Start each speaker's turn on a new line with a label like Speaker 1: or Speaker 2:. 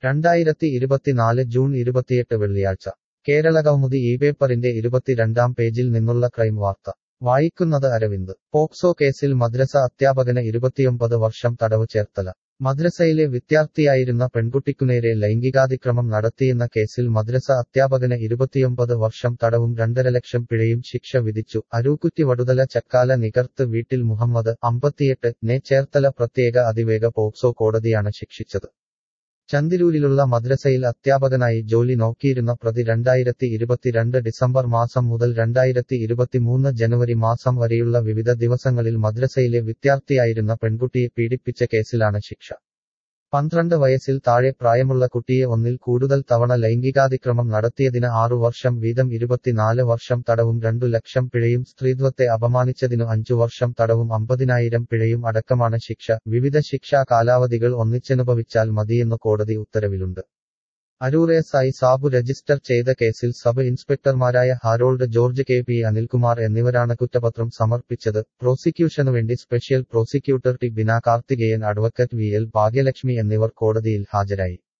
Speaker 1: രണ്ടായിരത്തി ഇരുപത്തിനാല് ജൂൺ ഇരുപത്തിയെട്ട് വെള്ളിയാഴ്ച കേരള കൗമുദി ഈ പേപ്പറിന്റെ ഇരുപത്തിരണ്ടാം പേജിൽ നിന്നുള്ള ക്രൈം വാർത്ത വായിക്കുന്നത് അരവിന്ദ് പോക്സോ കേസിൽ മദ്രസ അധ്യാപകന് ഇരുപത്തിയൊമ്പത് വർഷം തടവ് ചേർത്തല മദ്രസയിലെ വിദ്യാർത്ഥിയായിരുന്ന പെൺകുട്ടിക്കുനേരെ ലൈംഗികാതിക്രമം നടത്തിയെന്ന കേസിൽ മദ്രസ അധ്യാപകന് ഇരുപത്തിയൊമ്പത് വർഷം തടവും രണ്ടര ലക്ഷം പിഴയും ശിക്ഷ വിധിച്ചു അരൂക്കുറ്റി വടുതല ചക്കാല നികർത്ത് വീട്ടിൽ മുഹമ്മദ് അമ്പത്തിയെട്ട് നെ ചേർത്തല പ്രത്യേക അതിവേഗ പോക്സോ കോടതിയാണ് ശിക്ഷിച്ചത് ചന്ദിരൂരിലുള്ള മദ്രസയിൽ അധ്യാപകനായി ജോലി നോക്കിയിരുന്ന പ്രതി രണ്ടായിരത്തി ഇരുപത്തിരണ്ട് ഡിസംബർ മാസം മുതൽ രണ്ടായിരത്തി ഇരുപത്തിമൂന്ന് ജനുവരി മാസം വരെയുള്ള വിവിധ ദിവസങ്ങളിൽ മദ്രസയിലെ വിദ്യാർത്ഥിയായിരുന്ന പെൺകുട്ടിയെ പീഡിപ്പിച്ച കേസിലാണ് ശിക്ഷ പന്ത്രണ്ട് വയസ്സിൽ താഴെ പ്രായമുള്ള കുട്ടിയെ ഒന്നിൽ കൂടുതൽ തവണ ലൈംഗികാതിക്രമം നടത്തിയതിന് ആറു വർഷം വീതം ഇരുപത്തിനാല് വർഷം തടവും രണ്ടു ലക്ഷം പിഴയും സ്ത്രീത്വത്തെ അപമാനിച്ചതിനു അഞ്ചു വർഷം തടവും അമ്പതിനായിരം പിഴയും അടക്കമാണ് ശിക്ഷ വിവിധ ശിക്ഷാ കാലാവധികൾ ഒന്നിച്ചനുഭവിച്ചാൽ മതിയെന്ന് കോടതി ഉത്തരവിലുണ്ട് Aroor S I Sabu register ചെയ്ത കേസിൽ സബ് ഇൻസ്പെക്ടർമാരായ ഹാരോൾഡ് ജോർജ് കെ പി അനിൽകുമാർ എന്നിവരാണ് കുറ്റപത്രം സമർപ്പിച്ചത് പ്രോസിക്യൂഷനുവേണ്ടി special prosecutor T Bina Karthikeyan advocate V L Bhagyalakshmi എന്നിവർ കോടതിയിൽ ഹാജരായി